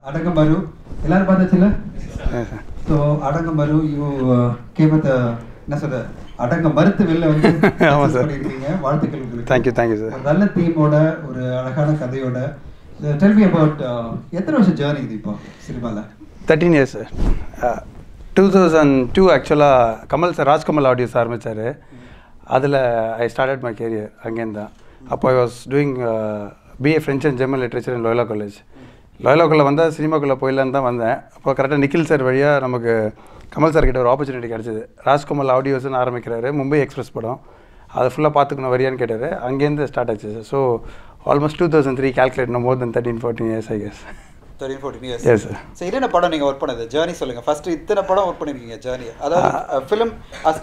அடங்கமரு எல்லாரும் பார்த்தாச்சுல so அடங்கமரு you கேமத்த என்ன சொல்ற அடங்க மறுத்து வெளில வந்து ஆமா sir. பண்ணியிருக்கீங்க வாழ்த்துக்கள் உங்களுக்கு தேங்க்யூ தேங்க்யூ சார் ஒரு நல்ல தீமோட ஒரு அழகான கதையோட டெல் மீ அபவுட் எத்தனை வருஷம் ஜேர்னி இது இப்போ சினிமாவில் thirteen years sir two thousand two ஆக்சுவலாக கமல் சார் ராஜ்கமல் ஆடியோஸ் ஆரம்பித்தார் அதில் ஐ ஸ்டார்டட் மை கேரியர் அங்கேருந்து தான் அப்போ I was doing BA French and German literature in Loyola college லோயலாக்குள்ளே வந்தால் சினிமாக்குள்ளே போயிடலான்னு தான் வந்தேன் அப்போ கரெக்டாக நிக்கில் சார் வழியாக நமக்கு கமல் சார் கிட்ட ஒரு ஆப்பர்ச்சுனிட்டி கிடச்சிது ராஜ்கமல் ஆடியோஸ்னு ஆரம்பிக்கிறாரு மும்பை எக்ஸ்பிரஸ் படம் அதை ஃபுல்லாக பார்த்துக்கணும் வரியான்னு கேட்டார் அங்கேருந்து ஸ்டார்ட் ஆச்சு sir so almost two thousand three calculate more then thirteen fourteen years I guess thirteen fourteen years Yes, sir. சரி என்னென்ன படம் நீங்கள் ஒர்க் பண்ணது ஜேர்னி சொல்லுங்கள் ஃபர்ஸ்ட் இத்தனை படம் ஒர்க் பண்ணியிருக்கீங்க ஜேர்னி அதாவது ஃபிலிம்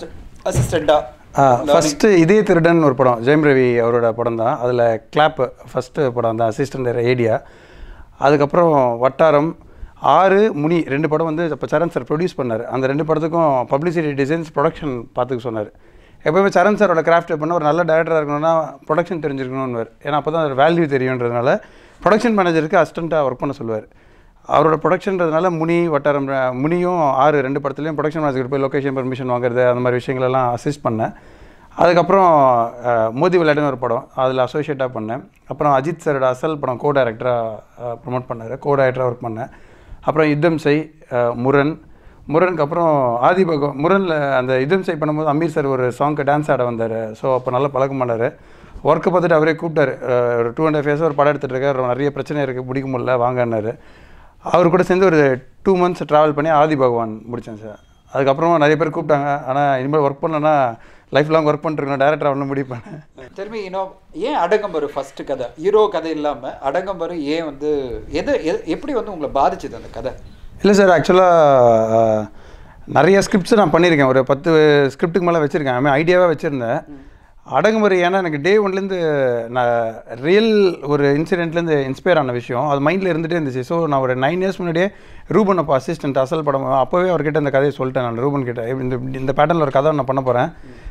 அசிஸ்டண்ட்டாக ஃபஸ்ட்டு இதே திருடன் ஒரு படம் ஜெயம் ரவி அவரோட படம் தான் அதில் கிளாப் ஃபஸ்ட்டு படம் தான் அசிஸ்டன்ட் ஏடியா அதுக்கப்புறம் வட்டாரம் ஆறு முனி ரெண்டு படம் வந்து இப்போ சரண் சார் ப்ரொடியூஸ் பண்ணார் அந்த ரெண்டு படத்துக்கும் பப்ளிசிட்டி டிசைன்ஸ் ப்ரொடக்ஷன் பார்த்துக்க சொன்னார் எப்போவுமே சரண் சாரோட கிராஃப்ட் பண்ண ஒரு நல்ல டேரக்டராக இருக்கணும்னா ப்ரொடக்ஷன் தெரிஞ்சிருக்கணும்னு ஏன்னா அப்போ தான் வேல்யூ தெரியுன்றதுனால ப்ரொடக்ஷன் மேனேஜருக்கு அசிஸ்டண்ட்டாக ஒர்க் பண்ண சொல்லுவார் அவரோட ப்ரொடக்ஷன்றதுனால முனி வட்டாரம் அஹ், முனியும் ஆறு ரெண்டு படத்துலையும் ப்ரொடக்ஷன் மேனேஜர் போய் லொக்கேஷன் பெர்மிஷன் வாங்குறது அந்த மாதிரி விஷயங்களெல்லாம் அசிஸ்ட் பண்ணேன் அதுக்கப்புறம் அஹ், மோதி விளையாடுன்னு ஒரு படம் அதில் அசோசியேட்டாக பண்ணேன் அப்புறம் அஜித் சாரோட அசல் படம் கோ டைரக்டராக ப்ரொமோட் பண்ணார் கோ டைரக்டராக ஒர்க் பண்ணேன் அப்புறம் யுத்தம் செய் அஹ், முரண் முரனுக்கு அப்புறம் ஆதி பகவ முரனில் அந்த யுத்தம் செய் பண்ணும்போது அமீர் சார் ஒரு சாங்க்கு டான்ஸ் ஆட வந்தார் ஸோ அப்போ நல்லா பழக்கம் பண்ணார் ஒர்க்கை பார்த்துட்டு அவரே கூப்பிட்டாரு அஹ், ஒரு டூ அண்ட் ஹாஃப் இயர்ஸ் ஒரு படம் எடுத்துகிட்டு இருக்காரு நிறைய பிரச்சனை இருக்குது பிடிக்க முடியல வாங்கன்னாரு அவர் கூட சேர்ந்து ஒரு டூ மந்த்ஸ் ட்ராவல் பண்ணி ஆதி பகவான் முடித்தேன் சார் அதுக்கப்புறமா நிறைய பேர் கூப்பிட்டாங்க ஆனால் இனிமேல் ஒர்க் பண்ணலன்னா லைஃப் லாங் ஒர்க் பண்ணிருக்கணும் டேரக்டர் ஆகணும் முடிவு பண்ணேன் திரும்பி இன்னும் ஏன் அடங்கம்பரு ஃபர்ஸ்ட் கதை ஹீரோ கதை இல்லாமல் அடங்கம்பரு ஏன் வந்து எது எது- எப்படி வந்து உங்களை பாதிச்சது அந்த கதை இல்லை சார் ஆக்சுவலாக நிறைய ஸ்கிரிப்ட்ஸ் நான் பண்ணியிருக்கேன் ஒரு பத்து ஸ்கிரிப்ட்டுக்கு மேலே வச்சுருக்கேன் ஐ ஐடியாவாக வச்சுருந்தேன் அடங்குமுறை ஏன்னா எனக்கு டே ஒன்லேருந்து நான் ரியல் ஒரு இன்சிடென்ட்லேருந்து இன்ஸ்பயர் ஆன விஷயம் அது மைண்டில் இருந்துகிட்டே இருந்துச்சு ஸோ நான் ஒரு நைன் இயர்ஸ் முன்னாடியே ரூபன் அப்போ அசிஸ்டன்ட் அசல் படம் அப்போவே அவர்கிட்ட இந்த கதையை சொல்லிட்டேன் நான் ரூபன் கிட்ட இப்படி இந்த இந்த பேட்டர்னில் ஒரு கதை நான் பண்ண போகிறேன்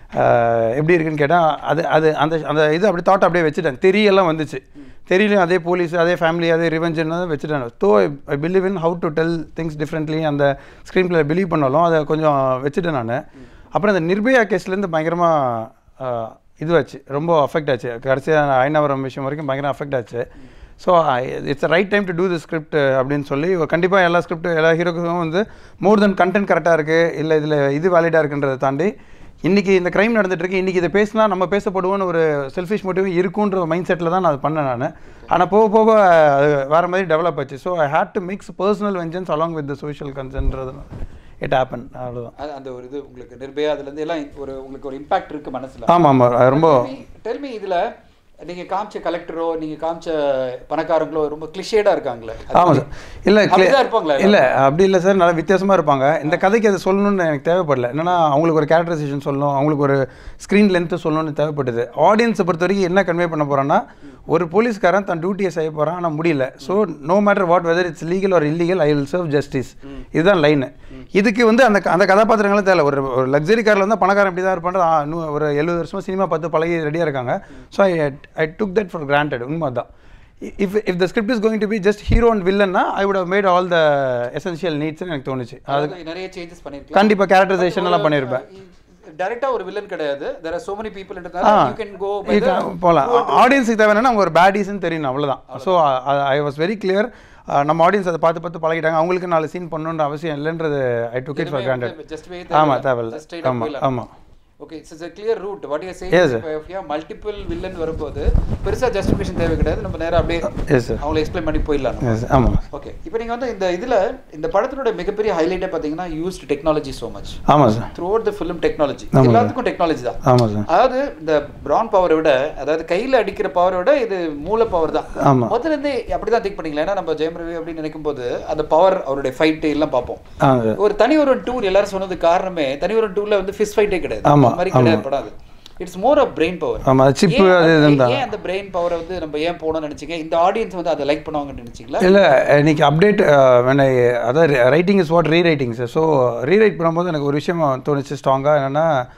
எப்படி இருக்குன்னு கேட்டால் அது அது அந்த அந்த இது அப்படி தாட் அப்படியே வச்சுட்டேன் தெரியெல்லாம் வந்துச்சு தெரியலையும் அதே போலீஸ் அதே ஃபேமிலி அதே ரிவெஞ்சுன்னு வச்சுட்டேன் so I believe in how to tell things differently அந்த ஸ்க்ரீன் பிளே பிலீவ் பண்ணாலும் அதை கொஞ்சம் வச்சுட்டேன் நான் அப்புறம் இந்த நிர்பயா கேஸ்லேருந்து பயங்கரமாக இதுவாச்சு ரொம்ப அஃபெக்ட் ஆச்சு கடைசியாக ஐநாவரம் விஷயம் வரைக்கும் பயங்கரம் அஃபெக்ட் ஆச்சு so it's right time to do the script அப்படின்னு சொல்லி கண்டிப்பாக எல்லா ஸ்கிரிப்ட் எல்லா ஹீரோக்கும் வந்து மோர் தென் கண்டென்ட் கரெக்டாக இருக்குது இல்லை இதில் இது வேலிடாக இருக்குன்றதை தாண்டி இன்றைக்கி இந்த க்ரைம் நடந்துட்டு இருக்கு இன்றைக்கி இதை பேசினா நம்ம பேசப்படுவோன்னு ஒரு செல்ஃபிஷ் மோட்டிவ் இருக்குன்ற மைண்ட் செட்டில் தான் நான் அது பண்ணேன் நான் ஆனால் போக போக அது வேறு மாதிரி டெவலப் ஆச்சு so I hate to mix personal vengeance along with the social கன்சென்ட்றது இட் ஹேப்பன் அவ்வளோதான் அது- அந்த ஒரு இது உங்களுக்கு நிர்பயா அதுலேருந்து எல்லாம் ஒரு உங்களுக்கு ஒரு இம்பாக்ட் இருக்கு மனசுல ஆமாம் ஆமாம் ரொம்ப டெல்மி இதுல நீங்க காமிச்ச கலெக்டரோ நீங்க காமிச்ச பணக்காரங்களோ ரொம்ப கிளிஷேடா இருக்காங்களே அது ஆமாம் மாதிரி. சார் இல்லை அப்படிதான் இருப்பாங்களா இல்லை அப்படி இல்லை சார் நல்லா வித்தியாசமாக இருப்பாங்க இந்த கதைக்கு அதை சொல்லணும்னு எனக்கு தேவைப்படல என்னன்னா அவங்களுக்கு ஒரு கேரக்டரைசேஷன் சொல்லணும் அவங்களுக்கு ஒரு ஸ்க்ரீன் லென்த்து சொல்லணும்னு தேவைப்பட்டது ஆடியன்ஸை பொறுத்த வரைக்கும் என்ன கன்வே பண்ண போகிறான்னா ஒரு போலீஸ்காரன் தன் டியூட்டியை செய்ய போகிறான் ஆனால் முடியல so no matter what whether it's legal or illegal I will serve justice இதுதான் லைனு இதுக்கு வந்து அந்த அந்த கதாபாத்திரங்களும் தேவை ஒரு ஒரு லக்ஸரி காரில் வந்து பணக்காரன் இப்படி தான் இருப்பான் ஆ, இன்னும் ஒரு எழுபது வருஷமா சினிமா பார்த்து பழகி ரெடியாக இருக்காங்க so I I took that for granted உண்மை தான் if if the script is going to be just hero and வில்லன்னா I would have made all the essential நீட்ஸ்னு எனக்கு தோணுச்சு அது அதாவது நிறைய சேஞ்சஸ் பண்ணிருக்கலாம் கண்டிப்பாக கேரக்டரைசேஷன் எல்லாம் பண்ணியிருப்பேன் டைரக்டா ஒரு வில்லன் கிடையாது there are so many people ஆ என்றதால you can go by the போகலாம் ஆடியன்ஸுக்கு தேவைன்னா அவங்க ஒரு பேடிஸ்ன்னு தெரியணும் அவ்வளோதான் so I was very clear நம்ம ஆடியன்ஸ் அதை பார்த்து பார்த்து பழகிட்டாங்க அவங்களுக்கு நாலு சீன் பண்ணணுன்ற அவசியம் இல்லைன்றது I took it for granted just way ஆமாம் தேவையில்ல ஆமாம் ஆமாம் okay it's a clear route what you are saying Yes, is sir. if you have multiple villain வரும்போது பெருசா ஜஸ்டிஃபிகேஷன் தேவை கிடையாது நம்ம நேரா அப்படியே எஸ் சார் அவங்களை எக்ஸ்பிளைன் பண்ணி போயிடலாம் நம்ம. எஸ் ஆமாம் ஓகே இப்போ நீங்க வந்து இந்த இதுல இந்த படத்தினோட மிகப்பெரிய ஹைலைட்டே பாத்தீங்கன்னா யூஸ்ட் டெக்னாலஜி so much ஆமாம் sir throughout the film technology ஆமாம். எல்லாத்துக்கும் டெக்னாலஜி தான் ஆமாம் சார் அதாவது இந்த பிரான் பவரை விட அதாவது கையில அடிக்கிற பவரை விட இது மூல பவர் தான் ஆமாம் முதல்ல இருந்தே அப்படிதான் திங்க் பண்ணீங்களா ஏன்னா நம்ம ஜெயம் ரவி அப்படின்னு நினைக்கும் போது அந்த பவர் அவருடைய ஃபைட் எல்லாம் பார்ப்போம் ஆ சார் ஒரு தனி ஒரு டூர் எல்லாரும் சொன்னது காரணமே தனி ஒரு டூர்ல வந்து ஃபிஸ் ஃபைட்டே கிடையாது ஆமா, அந்த மாதிரி ஆமா. கிடையாது படாது it's more of brain power ஆமாம் அது சிப்பு அது இதுன்னு தான் ஏன் அந்த பிரெயின் பவரை வந்து நம்ம ஏன் போகணும்னு நினைச்சீங்க இந்த ஆடியன்ஸ் வந்து அதை லைக் பண்ணுவாங்கன்னு நினைச்சீங்களா இல்லை இன்னைக்கு அப்டேட் வேணா அதாவது writing is what rewriting sir so rewrite பண்ணும்போது எனக்கு ஒரு விஷயம் தோணுச்சு ஸ்ட்ராங்காக என்னென்னா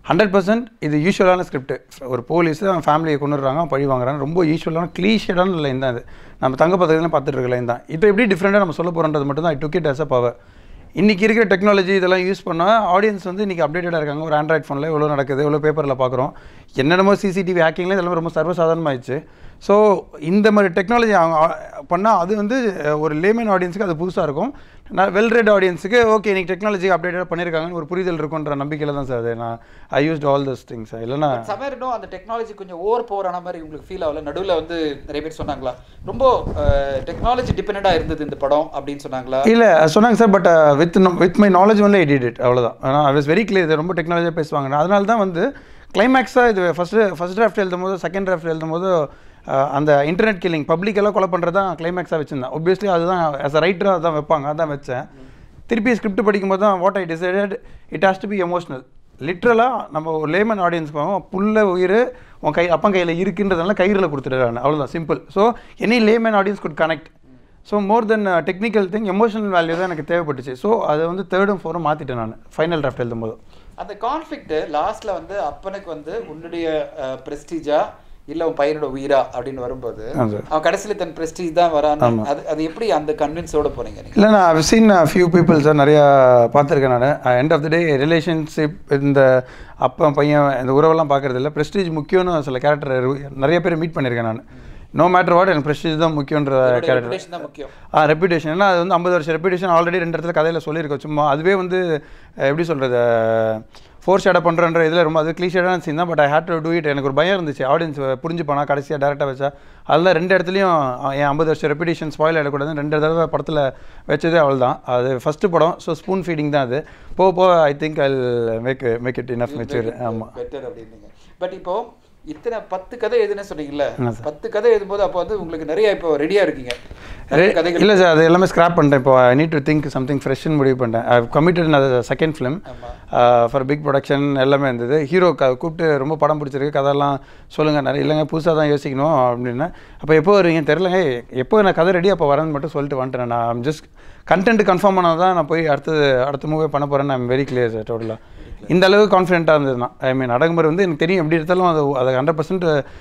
ஹண்ட்ரட் பர்சன்ட் இது யூஸ்வலான ஸ்கிரிப்ட் ஒரு போலீஸ் அவன் ஃபேமிலியை கொண்டு வர்றாங்க அவன் பழி வாங்குறாங்க ரொம்ப யூஸ்வலான க்ளீஷடான லைன் தான் இது நம்ம தங்க பத்திரத்துல பார்த்துட்டு இருக்க லைன் தான் இப்போ எப்படி டிஃப்ரெண்ட்டாக நம்ம சொல்ல போகிறோன்றது மட்டும் தான் I took it as a power இன்றைக்கி இருக்கிற டெக்னாலஜி இதெல்லாம் யூஸ் பண்ணால் ஆடியன்ஸ் வந்து இன்றைக்கி அப்டேட்டடாக இருக்காங்க ஒரு ஆண்ட்ராய்ட் ஃபோனில் எவ்வளோ நடக்குது எவ்வளோ பேப்பரில் பார்க்குறோம் என்னென்னமோ சிசிடிவி ஹேக்கிங்லாம் இதெல்லாம் ரொம்ப சர்வசாதாரணமாகிடுச்சு ஸோ இந்த மாதிரி டெக்னாலஜி அவங்க பண்ணால் அது வந்து அஹ், ஒரு லேமன் ஆடியன்ஸுக்கு அது புதுசாக இருக்கும் நான் வெல் ரெட் ஆடியன்ஸுக்கு ஓகே இன்னைக்கு டெக்னாலஜி அப்டேட்டடாக பண்ணியிருக்காங்கன்னு ஒரு புரிதல் இருக்குன்ற நம்பிக்கையில் தான் சார் அது நான் I used all those things இல்லைன்னா சமயம் அந்த டெக்னாலஜி கொஞ்சம் ஓவர் போரான மாதிரி உங்களுக்கு ஃபீல் ஆகல நடுவில் வந்து நிறைய பேர் சொன்னாங்களா ரொம்ப டெக்னாலஜி டிபெண்டாக இருந்தது இந்த படம் அப்படின்னு சொன்னாங்களா இல்லை சொன்னாங்க sir but with with my knowledge only I did it அவ்வளோதான் ஆனால் ஐ வாஸ் வெரி கிளியர் இது ரொம்ப டெக்னாலஜியாக பேசுவாங்க அதனால தான் வந்து கிளைமேக்ஸாக இது ஃபஸ்ட்டு ஃபஸ்ட் டிராஃப்ட் எழுதும் போது செகண்ட் டிராஃப்ட் எழுதும் போது அஹ், அந்த இன்டர்நெட் கில்லிங் பப்ளிக்கெல்லாம் கொலை பண்ணுறது தான் கிளைமேக்ஸாக வச்சுருந்தேன் ஒப்வியஸ்லி அதுதான் ஆஸ் அ ரைட்டராக அதான் வைப்பாங்க அதான் வச்சேன் திருப்பி ஸ்கிரிப்ட் படிக்கும்போது தான் what I decided it has to be emotional லிட்ரலாக நம்ம ஒரு லேமன் ஆடியன்ஸ்க்கு வாங்க புல்ல உயிர் உன் கை அப்பன் கையில் இருக்குன்றதுனால கயிறில் கொடுத்துட்டு அவ்வளோதான் simple so any layman audience good connect so more then technical thing emotional value தான் எனக்கு தேவைப்பட்டுச்சு ஸோ அதை வந்து தேர்டும் ஃபோரும் மாற்றிட்டேன் நான் ஃபைனல் டிராஃப்ட் எழுதும்போது அந்த கான்ஃப்ளிக்ட் லாஸ்ட்ல வந்து அப்பனுக்கு வந்து உன்னுடைய பிரஸ்டீஜா இல்ல உன் பையனோட உயிரா அப்படின்னு வரும்போது ஆ சார் அவன் கடைசியில தன் பிரஸ்டீஜ் தான் வரான்னு ஆமா. அது அது எப்படி அந்த கன்வின்ஸோட போறீங்க நீங்க இல்லை நான் I've seen a few people sir நிறையா பார்த்துருக்கேன் நான் end of the day relationship இந்த அப்பா பையன் இந்த உறவெல்லாம் பார்க்கறது இல்லை ப்ரெஸ்டீஜ் முக்கியம்னு சில கேரக்டர் நிறைய பேர் மீட் பண்ணியிருக்கேன் நான் நோ மேட்டர் வாட் எனக்கு ப்ரெஸ்டீஜ் தான் முக்கியன்ற கேரக்டர் reputation தான் முக்கியம் ஆ ரெப்யூட்டேஷன் ஏன்னா அது வந்து ஐம்பது வருஷம் ரெப்யூட்டேஷன் ஆல்ரெடி ரெண்டு இடத்துல கதையில் சொல்லியிருக்கோம் சும்மா அதுவே வந்து அஹ், எப்படி சொல்கிறது ஃபோர் ஷேடை பண்ணுறன்ற இதில் ரொம்ப அது க்ளீஷேடான சீன் தான் but I hate to do it எனக்கு ஒரு பயம் இருந்துச்சு ஆடியன்ஸ் புரிஞ்சுப்பானா கடைசியாக டேரெக்டாக வச்சா அதில் ரெண்டு இடத்துலையும் அஹ், என் ஐம்பது வருஷம் ரெப்யூட்டேஷன் ஸ்பாயில் ஆகிடக்கூடாதுன்னு ரெண்டு தடவை படத்தில் வச்சதே அவள் தான் அது ஃபஸ்ட்டு படம் ஸோ ஸ்பூன் ஃபீடிங் தான் அது போக போக I think I make make it enough mature ஆமாம் பெட்டர் அப்படின்னீங்க பட் இப்போ இத்தனை பத்து கதை எழுதுன்னு சொன்னீங்கல்ல ஆமா சார். பத்து கதை எழுதும்போது அப்போ வந்து உங்களுக்கு நிறைய இப்போ ரெடியா இருக்கீங்க நிறைய கதைகள் இல்லை சார் அது எல்லாமே ஸ்க்ராப் பண்ணிட்டேன் இப்போ I need to think something ஃப்ரெஷ்னு முடிவு பண்ணிட்டேன் ஐ கமிட்டட் அது செகண்ட் ஃபிலிம் ஆமா. ஃபார் பிக் ப்ரொடக்ஷன் எல்லாமே இருந்தது ஹீரோ க கூப்பிட்டு ரொம்ப படம் பிடிச்சிருக்கு கதையெல்லாம் சொல்லுங்கள் நிறைய இல்லைங்க புதுசாக தான் யோசிக்கணும் அப்படின்னா அப்போ எப்போ வருவீங்க தெரிலங்க எப்போ நான் கதை ரெடி அப்போ வரேன்னு மட்டும் சொல்லிட்டு வந்துட்டேன் நான் ஜஸ்ட் கண்டென்ட் கன்ஃபார்ம் பண்ணால் தான் நான் போய் அடுத்தது அடுத்த மூவே பண்ண போகிறேன்னு ஐம் வெரி கிளியர் சார் டோட்டலாக இந்த அளவுக்கு கான்ஃபிடென்ட்டாக இருந்தது நான் ஐ மீன் அடங்குமுறை வந்து எனக்கு தெரியும் எப்படி எடுத்தாலும் அது அது ஹண்ட்ரட் பர்சன்ட்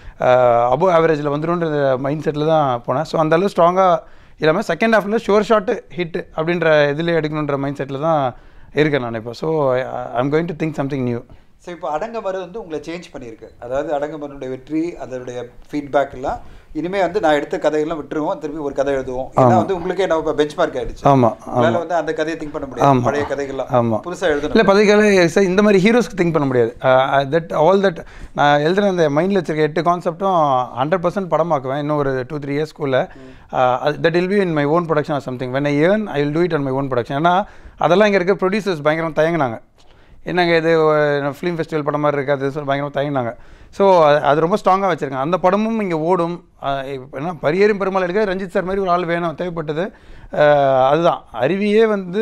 அபோவ் ஆவரேஜில் வந்துடும்ன்ற மைண்ட் செட்டில் தான் போனேன் ஸோ அந்த அளவு ஸ்ட்ராங்காக இல்லாமல் செகண்ட் ஹாஃபில் ஷோர் ஷாட்டு ஹிட் அப்படின்ற இதில் எடுக்கணுன்ற மைண்ட் செட்டில் தான் இருக்கேன் நான் இப்போ so I'm going to think something new so இப்போ அடங்கமரு வந்து உங்களை சேஞ்ச் பண்ணியிருக்கு அதாவது அடங்கமருடைய வெற்றி அதனுடைய ஃபீட்பேக் எல்லாம் இனிமே வந்து நான் எடுத்த கதையெல்லாம் விட்டுருவோம் திருப்பி ஒரு கதை எழுதுவோம் ஏன்னா வந்து உங்களுக்கே நம்ம இப்போ பெஞ்ச் மார்க் ஆயிடுச்சு ஆமாம் உங்களால வந்து அந்த கதையை திங்க் பண்ண முடியாது ஆமா. பழைய கதைகள்லாம் ஆமா. புதுசா எழுதணும் இல்லை பதிக்கால சார் இந்த மாதிரி ஹீரோஸ்க்கு திங்க் பண்ண முடியாது தட் ஆல் தட் நான் எழுதுன அந்த மைண்டில் வச்சிருக்க எட்டு கான்செப்ட்டும் ஹண்ட்ரட் பர்சன்ட் படமாக்குவேன் இன்னும் ஒரு டூ த்ரீ இயர்ஸ்க்குள்ள that will be in my own production or something when I earn I will do it on my own production ஏன்னா அதெல்லாம் இங்கே இருக்க ப்ரொடியூசர்ஸ் பயங்கரமாக தயங்கினாங்க என்னங்க இது ஃபிலிம் ஃபெஸ்டிவல் படம் மாதிரி இருக்குது அது சொல்லி பயங்கரமாக தயங்கினாங்க ஸோ அது ரொம்ப ஸ்ட்ராங்காக வச்சுருக்கேன் அந்த படமும் இங்கே ஓடும் அஹ் இப்ப என்ன பரியேறும் பெருமாள் எடுக்க ரஞ்சித் சார் மாதிரி ஒரு ஆள் வேணும் தேவைப்பட்டது அஹ் அதுதான் அருவியே வந்து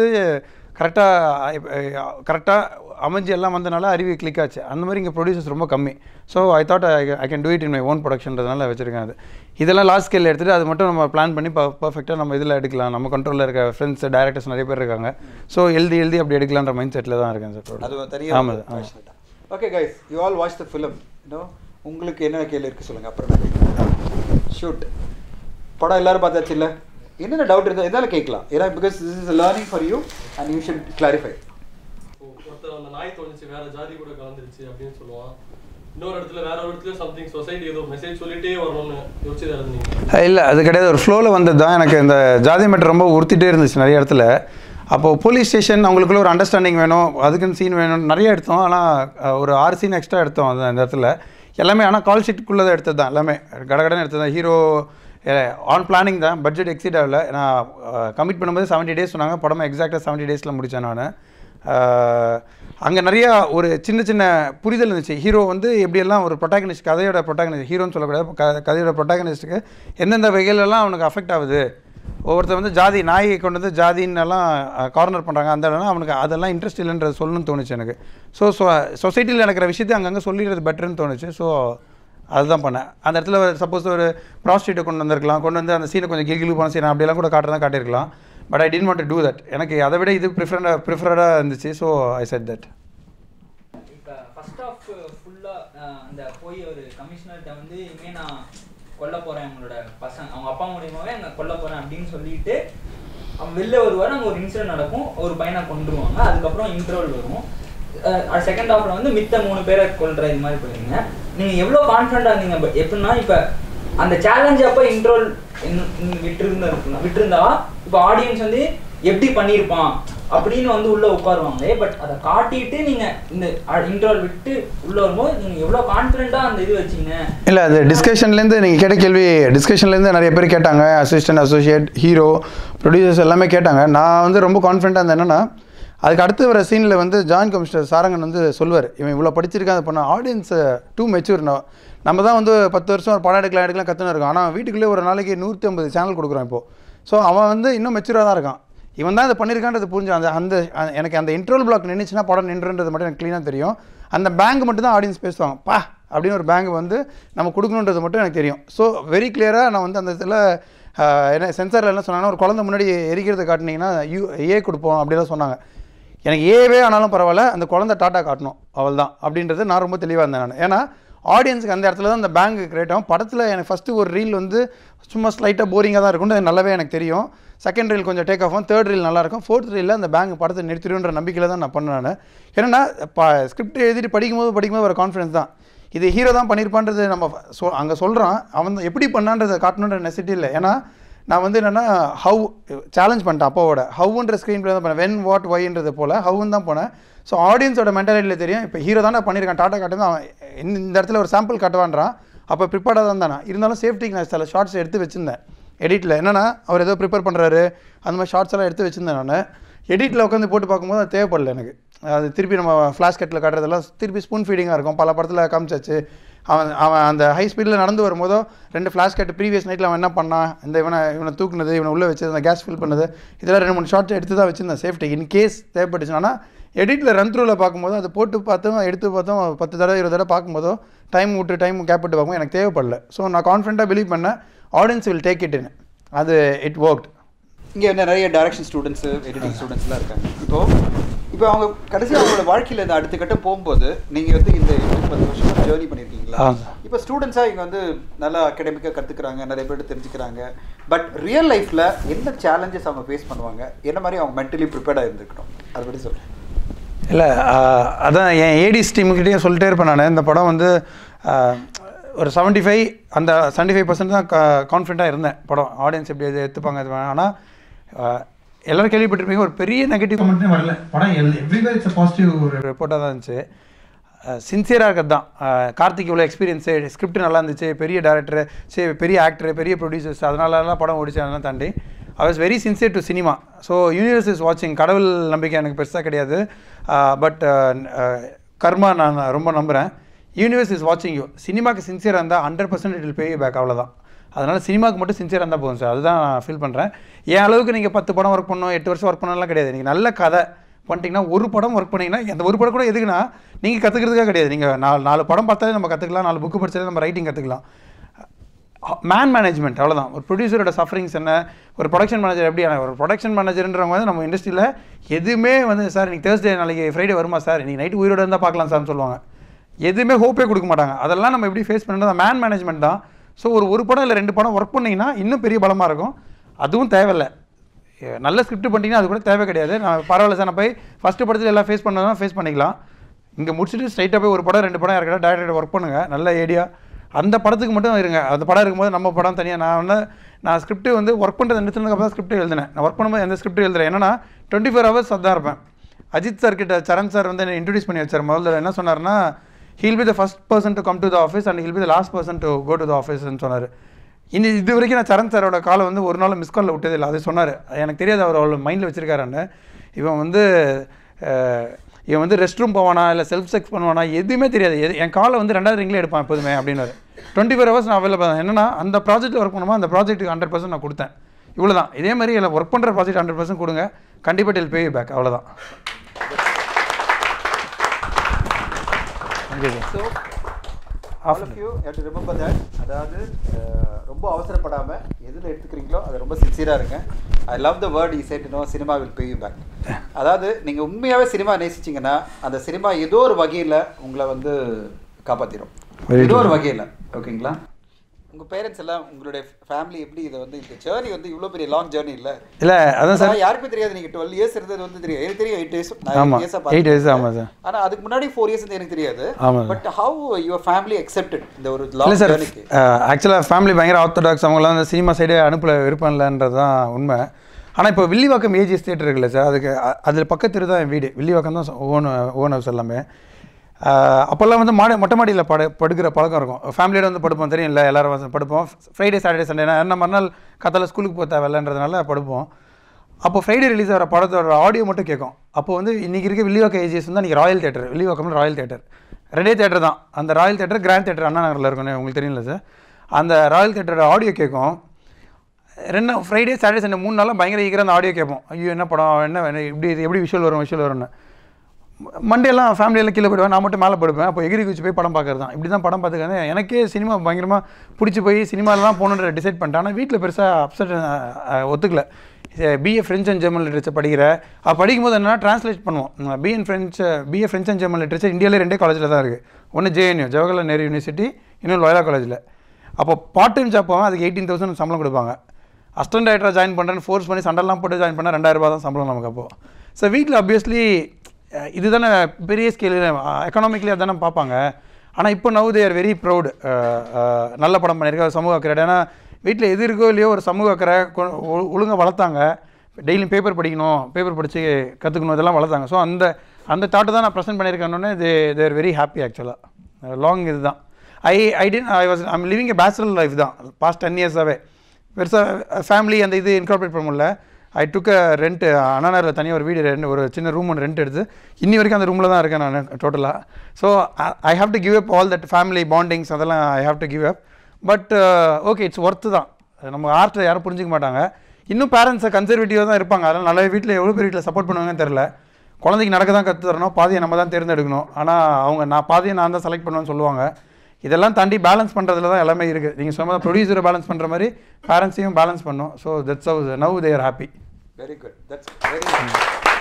கரெக்டாக கரெக்டாக அமைஞ்சு எல்லாம் வந்தனால அருவி கிளிக் ஆச்சு அந்த மாதிரி இங்கே ப்ரொடியூசர்ஸ் ரொம்ப கம்மி so I thought I can do it in my own ப்ரொடக்ஷன்றதுனால வச்சுருக்கேன் அது இதெல்லாம் லாஸ்ட் ஸ்கேல் எடுத்துகிட்டு அது மட்டும் நம்ம பிளான் பண்ணி பர்ஃபெக்டாக நம்ம இதில் எடுக்கலாம் நம்ம கண்ட்ரோலில் இருக்க ஃப்ரெண்ட்ஸ் டேரக்டர்ஸ் நிறைய பேர் இருக்காங்க ஸோ எழுதி எழுதி அப்படி எடுக்கலான்ற மைண்ட் செட்டில் தான் இருக்கேன் சார் அது தனியாக ஆமாம் ஆமாம் okay guys you all watch the film you know உங்களுக்கு என்ன கேள்வி இருக்கு சொல்லுங்க அப்புறம் ஷூட் படம் எல்லாரும் பார்த்தாச்சு இல்லை என்னென்ன டவுட் இருந்தால் எதாலும் கேட்கலாம் ஏன்னா because this is learning for you and you should clarify ஒருத்தர் அந்த நாய் தோணுச்சு வேற ஜாதி கூட கலந்துருச்சு அப்படின்னு சொல்லுவான் இன்னொரு இடத்துல வேற ஒரு இடத்துல சம்திங் சொசைட்டி ஏதோ மெசேஜ் சொல்லிட்டே வரணும்னு யோசிச்சு இருந்தீங்க இல்லை அது கிடையாது ஒரு ஃப்ளோவில் வந்தது தான் எனக்கு இந்த ஜாதி மேட்டர் ரொம்ப உறுத்திட்டே இருந்துச்சு நிறைய இடத்துல அப்போது போலீஸ் ஸ்டேஷன் அவங்களுக்குள்ள ஒரு அண்டர்ஸ்டாண்டிங் வேணும் அதுக்குன்னு சீன் வேணும் நிறைய எடுத்தோம் ஆனால் ஒரு ஆறு சீன் எக்ஸ்ட்ரா எடுத்தோம் அந்த அந்த இடத்துல எல்லாமே ஆனால் கால் ஷீட்டுக்குள்ளே தான் எடுத்தது தான் எல்லாமே கடகடன்னு எடுத்தது தான் ஹீரோ ஆன் பிளானிங் தான் பட்ஜெட் எக்ஸீட் ஆகல நான் கமிட் பண்ணும்போது செவன்ட்டி டேஸ் சொன்னாங்க படமாக எக்ஸாக்டாக செவன்ட்டி டேஸில் முடித்தேன் நான் அங்கே நிறையா ஒரு சின்ன சின்ன புரிதல் இருந்துச்சு ஹீரோ வந்து எப்படியெல்லாம் ஒரு ப்ரொட்டாகனிஸ்ட் கதையோட ப்ரொட்டாகனிஸ்ட் ஹீரோன்னு சொல்லக்கூடாது க கதையோட ப்ரொட்டாகனிஸ்ட்டுக்கு எந்தெந்த வகையிலலாம் அவனுக்கு அஃபெக்ட் ஆகுது ஒவ்வொருத்தர் வந்து ஜாதி நாயை கொண்டு வந்து ஜாதின்னெல்லாம் கார்னர் பண்ணுறாங்க அந்த இடம்லாம் அவனுக்கு அதெல்லாம் இன்ட்ரெஸ்ட் இல்லைன்றது சொல்லணும்னு தோணுச்சு எனக்கு ஸோ ஸோ சொசைட்டியில் நடக்கிற விஷயத்தை அங்கங்கே சொல்லிடுறது பெட்டர்னு தோணுச்சு ஸோ அதுதான் பண்ணேன் அந்த இடத்துல சப்போஸ் ஒரு ப்ராஸ்டியூட்டை கொண்டு வந்திருக்கலாம் கொண்டு வந்து அந்த சீனை கொஞ்சம் கிளிகிளு போன சீன் அப்படியெல்லாம் கூட காட்டுறதா காட்டியிருக்கலாம் but I tend want to do that எனக்கு அதை விட இது ப்ரிஃபரண்டாக ப்ரிஃபரடாக இருந்துச்சு ஸோ ஐ செட் தட் இப்போ ஃபர்ஸ்ட் ஆஃப் போய் ஒரு கமிஷனர்கிட்ட வந்து இனிமே நான் கொல்ல போறேன் அவங்களோட பசங்க அவங்க அப்பா மூலியமாவே அங்க கொல்ல போறேன் அப்படின்னு சொல்லிட்டு அவன் வெளில வருவார் அங்க ஒரு இன்சிடென்ட் நடக்கும் ஒரு பையனை கொண்டுருவாங்க அதுக்கப்புறம் இன்டர்வல் வரும் செகண்ட் ஹாஃப்ல வந்து மித்த மூணு பேரை கொல்ற இது மாதிரி போயிருங்க நீங்க எவ்வளவு கான்ஃபிடண்டா இருந்தீங்க but எப்படின்னா இப்ப அந்த சேலஞ்ச் அப்ப இன்ட்ரோல் விட்டுருந்தா விட்டுருந்தா இப்ப ஆடியன்ஸ் வந்து எப்படி பண்ணியிருப்பான் அப்படின்னு வந்து உள்ள உட்காருவாங்க பட் அதை காட்டிட்டு நீங்க இந்த இன்ட்ரோல் விட்டு உள்ள வரும்போது நீங்க எவ்வளவு கான்ஃபிடண்டா அந்த இது வச்சீங்க இல்லை அது டிஸ்கஷன்லேருந்து நீங்கள் கேட்ட கேள்வி டிஸ்கஷன்லேருந்து நிறைய பேர் கேட்டாங்க அசிஸ்டன்ட் அசோசியேட் ஹீரோ ப்ரொடியூசர்ஸ் எல்லாமே கேட்டாங்க நான் வந்து ரொம்ப கான்ஃபிடண்ட்டாக இருந்தேன் என்னன்னா அதுக்கு அடுத்து வர சீனில் வந்து ஜாயின் கமிஷனர் சாரங்கன் வந்து சொல்லுவார் இவன் இவ்வளோ படிச்சிருக்கான் அதை பண்ண ஆடியன்ஸ் டூ மெச்சூர் நம்ம தான் வந்து பத்து வருஷம் ஒரு படம் எடுக்கலாம் எடுக்கலாம் கற்றுன்னு இருக்கோம் ஆனால் வீட்டுக்குள்ளே ஒரு நாளைக்கு நூற்றி ஐம்பது சேனல் கொடுக்குறான் இப்போது ஸோ அவன் வந்து இன்னும் மெச்சூராக தான் இருக்கான் இவன் தான் இதை பண்ணியிருக்கான்றது புரிஞ்சு அந்த அந்த அந்த- எனக்கு அந்த இன்ட்ரோல் பிளாக் நின்றுச்சுன்னா படம் நின்றுன்றது மட்டும் எனக்கு க்ளீனாக தெரியும் அந்த பேங்க் மட்டும் தான் ஆடியன்ஸ் பேசுவாங்க பா அப்படின்னு ஒரு பேங்க் வந்து நம்ம கொடுக்கணுன்றது மட்டும் எனக்கு தெரியும் ஸோ வெரி கிளியராக நான் வந்து அந்த இதில் என்ன சென்சாரில் என்ன சொன்னாங்கன்னா ஒரு குழந்தை முன்னாடி எரிக்கிறத காட்டினீங்கன்னா யூ ஏ கொடுப்போம் அப்படிலாம் சொன்னாங்க எனக்கு ஏவே ஆனாலும் பரவாயில்ல அந்த குழந்தை டாட்டா காட்டணும் அவள் தான் அப்படின்றது நான் ரொம்ப தெளிவாக இருந்தேன் நான் ஏன்னா ஆடியன்ஸுக்கு அந்த இடத்துல தான் அந்த பேங்க் கிரியேட் ஆகும் படத்தில் எனக்கு ஃபஸ்ட்டு ஒரு ரீல் வந்து சும்மா ஸ்லைட்டாக போரிங்காக தான் இருக்கும்னு அது நல்லாவே எனக்கு தெரியும் செகண்ட் ரீல் கொஞ்சம் டேக் ஆகும் தேர்ட் ரீல் நல்லா இருக்கும் ஃபோர்த் ரீலில் அந்த பேங்க் படத்தை நிறுத்திடுன்ற நம்பிக்கையில் தான் நான் பண்ணேன் நான் ஏன்னா ஸ்கிரிப்ட் எழுதிட்டு படிக்கும்போது படிக்கும்போது ஒரு கான்ஃபிடன்ஸ் தான் இது ஹீரோ தான் பண்ணியிருப்பான்றது நம்ம சொ அங்கே சொல்கிறான் அவன் தான் எப்படி பண்ணான்றதை காட்டணுன்ற நெசிட்டி இல்லை ஏன்னா நான் வந்து என்னென்னா ஹவ் சேலஞ்ச் பண்ணிட்டேன் அப்பாவோட ஹவ்ன்ற ஸ்க்ரீன் ப்ளே தான் பண்ணேன் வென் வாட் ஒய்ன்றது போல் ஹவ்னு தான் போனேன் ஸோ ஆடியன்ஸோட மென்டாலிட்டியில் தெரியும் இப்போ ஹீரோ தானே பண்ணியிருக்கான் டாட்டா காட்டுமே அவன் இந்த இந்த இடத்துல ஒரு சாம்பிள் காட்டுவான்றான் அப்போ ப்ரிப்பேர்டாக தான் தானே இருந்தாலும் சேஃப்டிக்கு நான் சில ஷார்ட்ஸ் எடுத்து வச்சிருந்தேன் எடிட்டில் என்னன்னா அவர் ஏதோ ப்ரிப்பேர் பண்ணுறாரு அந்த மாதிரி ஷார்ட்ஸ் எல்லாம் எடுத்து வச்சிருந்தேன் நான் எடிட்டில் உட்காந்து போட்டு பார்க்கும்போது அது தேவைப்படல எனக்கு அது திருப்பி நம்ம ஃப்ளாஷ் கட்டில் காட்டுறதெல்லாம் திருப்பி ஸ்பூன் ஃபீடிங்காக இருக்கும் பல படத்தில் காமிச்சாச்சு அவன் அவன் அந்த ஹை ஸ்பீடில் நடந்து வரும்போதோ ரெண்டு ஃப்ளாஷ் கட் ப்ரீவியஸ் நைட்டில் அவன் என்ன பண்ணான் இந்த இவனை இவனை தூக்குனது இவனை உள்ளே வச்சது அந்த கேஸ் ஃபில் பண்ணது இதெல்லாம் ரெண்டு மூணு ஷார்ட்ஸ் எடுத்து தான் வச்சிருந்தேன் சேஃப்டி இன் கேஸ் தேவைப்பட்டுச்சுன்னா எடிட்டில் ரன் த்ரூவில் பார்க்கும்போது அதை போட்டு பார்த்தோம் எடுத்து பார்த்தோம் பத்து தடவை இருபது தடவை பார்க்கும்போதோ டைம் விட்டு டைம் கேப் விட்டு பார்க்கும்போது எனக்கு தேவைப்படல ஸோ நான் கான்ஃபிடண்ட்டாக பிலீவ் பண்ணேன் audience will take it in அது இட் ஒர்க்ட் இங்கே என்ன நிறைய டைரக்ஷன் ஸ்டூடெண்ட்ஸு எடிட்டிங் ஸ்டூடெண்ட்ஸ்லாம் இருக்காங்க இப்போ இப்போ அவங்க கடைசி அவங்களோட வாழ்க்கையில் இந்த அடுத்த கட்டம் போகும்போது நீங்கள் வந்து இந்த எட்டு பத்து வருஷம் ஜேர்னி பண்ணியிருக்கீங்களா ஆ. இப்போ ஸ்டூடெண்ட்ஸாக இங்கே வந்து நல்லா அகடமிக்காக கற்றுக்குறாங்க நிறைய பேர் தெரிஞ்சுக்கிறாங்க பட் ரியல் லைஃப்பில் என்ன சேலஞ்சஸ் அவங்க ஃபேஸ் பண்ணுவாங்க என்ன மாதிரி அவங்க மென்டலி ப்ரிப்பேர்டாக இருந்திருக்கணும் அதை பற்றி சொல்கிறேன் இல்லை அதான் என் ஏடிஸ் டீமுக்கிட்டேயும் சொல்லிட்டே இருப்பேன் நான் இந்த படம் வந்து ஆஹ், ஒரு 75 ஃபைவ் அந்த 75% ஃபைவ் பர்சன்ட் தான் கான்ஃபிடண்ட்டாக இருந்தேன் படம் ஆடியன்ஸ் எப்படி இது எடுத்துப்பாங்க இது ஆனால் எல்லாரும் கேள்விப்பட்டிருப்பீங்க ஒரு பெரிய நெகட்டிவ் கமெண்ட்னே வரல படம் எவ்ரிவேர் இட்ஸ் பாசிட்டிவ் ஒரு ரிப்போர்ட்டாக தான் இருந்துச்சு சின்சியராக இருக்கிறது தான் ஆஹ், கார்த்திக் இவ்வளோ எக்ஸ்பீரியன்ஸு ஸ்கிரிப்ட் நல்லா இருந்துச்சு பெரிய டேரக்டர் சரி பெரிய ஆக்டர் பெரிய ப்ரொடியூசர்ஸ் அதனாலலாம் படம் ஓடிச்சு அதெல்லாம் தாண்டி I was very sincere to cinema so universe is வாட்சிங் கடவுள் நம்பிக்கை எனக்கு பெருசாக கிடையாது பட் கர்மா நான் ரொம்ப நம்புகிறேன் யூனிவர்ஸ் இஸ் வாட்சிங் யூ சினிமாக்கு சின்சியராக இருந்தால் hundred percent it pay back அவ்வளோதான் அதனால் சினிமாக்கு மட்டும் சின்சியராக இருந்தால் போதும் சார் அதுதான் நான் ஃபீல் பண்ணுறேன் என் அளவுக்கு நீங்கள் பத்து படம் ஒர்க் பண்ணணும் எட்டு வருஷம் ஒர்க் பண்ணலாம் கிடையாது நீங்கள் நல்ல கதை பண்ணிட்டீங்கன்னா ஒரு படம் ஒர்க் பண்ணீங்கன்னா அந்த ஒரு படம் கூட எதுக்குன்னா நீங்கள் கற்றுக்கிறதுக்காக கிடையாது நீங்கள் நாலு நாலு படம் பார்த்தாலே நம்ம கற்றுக்கலாம் நாலு புக்கு படிச்சாலே நம்ம ரைட்டிங் கற்றுக்கலாம் மேன் மேனேஜ்மெண்ட் அவ்வளோதான் ஒரு ப்ரொடியூசரோட சஃபரிங்ஸ் என்ன ஒரு ப்ரொடக்ஷன் மேனேஜர் எப்படி ஒரு ப்ரொடக்ஷன் மேனேஜர்ன்றவங்க வந்து நம்ம இண்டஸ்ட்ரியில் எதுவுமே வந்து சார் இன்னைக்கு தேர்ஸ்டே நாளைக்கு ஃப்ரைடே வருமா சார் இன்னைக்கு நைட்டு உயிரோட இருந்தால் பார்க்கலாம் சார்னு சொல்லுவாங்க எதுவுமே ஹோப்பே கொடுக்க மாட்டாங்க அதெல்லாம் நம்ம எப்படி ஃபேஸ் பண்ணுறது மேன் மேனேஜ்மெண்ட் தான் ஸோ ஒரு ஒரு படம் இல்லை ரெண்டு படம் ஒர்க் பண்ணிங்கன்னா இன்னும் பெரிய பலமாக இருக்கும் அதுவும் தேவையில்லை எ- நல்ல ஸ்கிரிப்ட் பண்ணிட்டீங்கன்னா அது கூட தேவை கிடையாது நான் பரவாயில்ல சார் நான் போய் ஃபஸ்ட்டு படத்தில் எல்லாம் ஃபேஸ் பண்ணதான் ஃபேஸ் பண்ணிக்கலாம் இங்கே முடிச்சுட்டு ஸ்ட்ரைட்டாக போய் ஒரு படம் ரெண்டு படம் இருக்கா டேரக்டர் ஒர்க் பண்ணுங்கள் நல்ல ஐடியா அந்த படத்துக்கு மட்டும் இருங்க அந்த படம் இருக்கும்போது நம்ம படம் தனியாக நான் வந்து நான் ஸ்கிரிப்ட் வந்து ஒர்க் பண்ணுறது நிறுத்தினதுக்கு தான் ஸ்கிரிப்ட் எழுதினேன் நான் ஒர்க் பண்ணும்போது எந்த ஸ்கிரிப்ட் எழுதுறேன் என்னன்னா டுவெண்ட்டி ஃபோர் ஹவர்ஸ் அதான் இருப்பேன் அஜித் சார் கிட்ட சரண் சார் வந்து இன்ட்ரடியூஸ் பண்ணி வச்சார் முதல்ல என்ன சொன்னார்னா he'll be the first person to come to the office and he'll be the last person to go to the ஆஃபீஸ்னு சொன்னார் இனி இது வரைக்கும் நான் சரண் சாரோட காலை வந்து ஒரு நாள் மிஸ் காலில் விட்டதே இல்லை அது சொன்னார் எனக்கு தெரியாது அவர் அவ்வளோ மைண்டில் வச்சிருக்காருன்னு இவன் வந்து அஹ், இவன் வந்து ரெஸ்ட் ரூம் போவானா இல்லை செல்ஃப் செக்ஸ் பண்ணுவானா எதுவுமே தெரியாது எது என் காலை வந்து ரெண்டாவது ரிங்கில் எடுப்பான் எப்போதுமே அப்படின்னாரு டுவெண்ட்டி ஃபோர் ஹவர்ஸ் நான் அவைலபிள் தான் என்னன்னா அந்த ப்ராஜெக்ட்டில் ஒர்க் பண்ணுமோ அந்த ப்ராஜெக்ட்டுக்கு ஹண்ட்ரட் பர்சன்ட் நான் கொடுத்தேன் இவ்வளோ தான் இதே மாதிரி இல்லை ஒர்க் பண்ணுற ப்ராஜெக்ட் ஹண்ட்ரட் பர்சன்ட் கொடுங்க கண்டிப்பாக டெல் பே பேக் அவ்வளோதான் so all of you have to remember that அதாவது அஹ், ரொம்ப அவசரப்படாமல் எதில் எடுத்துக்கிறீங்களோ அது ரொம்ப சின்சியராக இருங்க I love the word he said no cinema will pay you back அதாவது நீங்கள் உண்மையாகவே சினிமா நேசிச்சிங்கன்னா அந்த சினிமா ஏதோ ஒரு வகையில் உங்களை வந்து காப்பாற்றிடும் Very ஏதோ true. ஒரு வகையில் ஓகேங்களா உங்கள் பேரண்ட்ஸ் எல்லாம் உங்களுடைய ஃபேமிலி எப்படி இதை வந்து இந்த ஜேர்னி வந்து இவ்வளோ பெரிய லாங் ஜேர்னி இல்லை இல்லை அதான் சார் யாருக்குமே தெரியாது நீங்கள் டுவெல் இயர்ஸ் இருந்தது வந்து தெரியும் எனக்கு தெரியும் எயிட் இயர்ஸ் ஆமா. Eight years, ஆமா sir. ஆனால் அதுக்கு முன்னாடி ஃபோர் இயர்ஸ் எனக்கு தெரியாது ஆமா sir. But how your family accepted இந்த ஒரு இல்லை லாங் சார் ஜேர்னிக்கு ஆக்சுவலாக ஃபேமிலி பயங்கர ஆர்த்தடாக்ஸ் அவங்களாம் அந்த சினிமா சைடே அனுப்பல விருப்பம் இல்லைன்றது தான் உண்மை ஆனால் இப்போ வில்லிவாக்கம் ஏஜிஎஸ் தேட்டர் இருக்குல்ல சார் அதுக்கு அ- அதில் பக்கத்து தான் என் வீடு வில்லிவாக்கம் தான் ஓன் ஓன் ஹவுஸ் எல்லாமே ஆஹ் அப்போல்லாம் வந்து மாடி மொட்டை மாடியில் படு படுக்கிற பழக்கம் இருக்கும் ஃபேமிலியோட வந்து படுப்போம் தெரியும் இல்லை எல்லாரும் வந்து படுப்போம் ஃப்ரைடே சாட்டர்டே சண்டே என்ன மறுநாள் காத்தால ஸ்கூலுக்கு போக தேவையில்லைன்றதுனால படுப்போம் அப்போ ஃப்ரைடே ரிலீஸ் ஆகிற படத்தோட ஆடியோ மட்டும் கேட்கும் அப்போ வந்து இன்றைக்கி இருக்க வில்லிவாக்கம் ஏஜிஎஸ் வந்து அன்றைக்கி ராயல் தேட்டர் வில்லிவாக்கம்ல ராயல் தேட்டர் ரெண்டே தேட்டர் தான் அந்த ராயல் தேட்டர் கிராண்ட் தேட்டர் அண்ணா நகரில் இருக்குன்னு உங்களுக்கு தெரியல சார் அந்த ராயல் தேட்டரோட ஆடியோ கேட்கும் ரெண்டு ஃப்ரைடே சாட்டர்டே சண்டே மூணு நாளும் பயங்கர ஈகராக அந்த ஆடியோ கேட்போம் ஐயோ என்ன படம் என்ன என்ன இப்படி இது எப்படி விஷுவல் வரும் விஷுவல் வரும்னு மண்டேலாம் ஃபேமிலியெல்லாம் கீழே போயிடுவேன் நான் மட்டும் மேலே படுப்பேன் அப்போ எகிரி குச்சி போய் படம் பார்க்கறது தான் இப்படி தான் படம் பார்த்துக்காங்க எனக்கே சினிமா பயங்கரமாக பிடிச்சி போய் சினிமாவில் தான் போகணுன்ற டிசைட் பண்ணிட்டேன் ஆனால் வீட்டில் பெருசாக அப்செட் ஒத்துக்கல BA French and German literature படிக்கிற அது படிக்கும்போது என்னன்னா ட்ரான்ஸ்லேட் பண்ணுவோம் BA French BA French and German literature இந்தியாவிலே ரெண்டே காலேஜில் தான் இருக்குது ஒன்று ஜேஎன்யூ ஜவஹர்லால் நேரு யூனிவர்சிட்டி இன்னொன்று லோயலா காலேஜில் அப்போ பார்ட் டைம் ஜாப் போவேன் அதுக்கு எயிட்டீன் தௌசண்ட் சம்பளம் கொடுப்பாங்க அசிஸ்டன்ட் டைரக்டராக ஜாயின் பண்ணுறேன்னு ஃபோர்ஸ் பண்ணி சண்டெல்லாம் போட்டு ஜாயின் பண்ணால் ரெண்டாயிரம் ரூபாய் தான் சம்பளம் நமக்கு அப்போ ஸோ வீட்டில் ஆப்வியஸ்லி இதுதானே பெரிய ஸ்கேல் எக்கனாமிக்கலி அதானே பார்ப்பாங்க ஆனால் இப்போ நவ் தேர் வெரி ப்ரௌடு நல்ல படம் பண்ணியிருக்க சமூக அக்கறை ஏன்னா வீட்டில் எது இருக்கோ இல்லையோ ஒரு சமூக அக்கறை ஒழுங்காக வளர்த்தாங்க டெய்லியும் பேப்பர் படிக்கணும் பேப்பர் படித்து கற்றுக்கணும் இதெல்லாம் வளர்த்தாங்க ஸோ அந்த அந்த தாட்டை தான் நான் ப்ரெசென்ட் பண்ணியிருக்கேன்னு தே தேர் வெரி ஹாப்பி ஆக்சுவலாக லாங் இதுதான் I I tend I was I'm living a bachelor life தான் பாஸ்ட் டென் இயர்ஸாகவே பெருசாக ஃபேமிலி அந்த இது இன்கார்பரேட் பண்ண முடியல ஐ டுக் அ ரெண்ட் அண்ணாநகரில் தனியாக ஒரு வீடு ரெண்டு ஒரு சின்ன ரூம் ஒன்று ரெண்ட் எடுத்து இன்னி வரைக்கும் அந்த ரூமில் தான் இருக்கேன் நான் டோட்டலாக so I have to give up all that family bondings அதெல்லாம் I have to give up but okay it's worth தான் நம்ம ஆர்ட்டை யாரும் புரிஞ்சிக்க மாட்டாங்க இன்னும் பேரண்ட்ஸை கன்சர்வேட்டிவாக தான் இருப்பாங்க அதனால் நல்ல வீட்டில் எவ்வளோ பேர் வீட்டில் சப்போர்ட் பண்ணுவாங்கன்னு தெரில குழந்தைக்கு நடக்க தான் கற்று தரணும் பாதியை நம்ம தான் தேர்ந்தெடுக்கணும் ஆனால் அவங்க நான் பாதியை நான் தான் செலக்ட் பண்ணுவேன்னு சொல்லுவாங்க இதெல்லாம் தாண்டி பேலன்ஸ் பண்ணுறதுல தான் எல்லாமே இருக்குது நீங்கள் சொன்ன ப்ரொடியூசரை பேலன்ஸ் பண்ணுற மாதிரி பேரண்ட்ஸையும் பேலன்ஸ் பண்ணும் so that's how now there happy very good that's very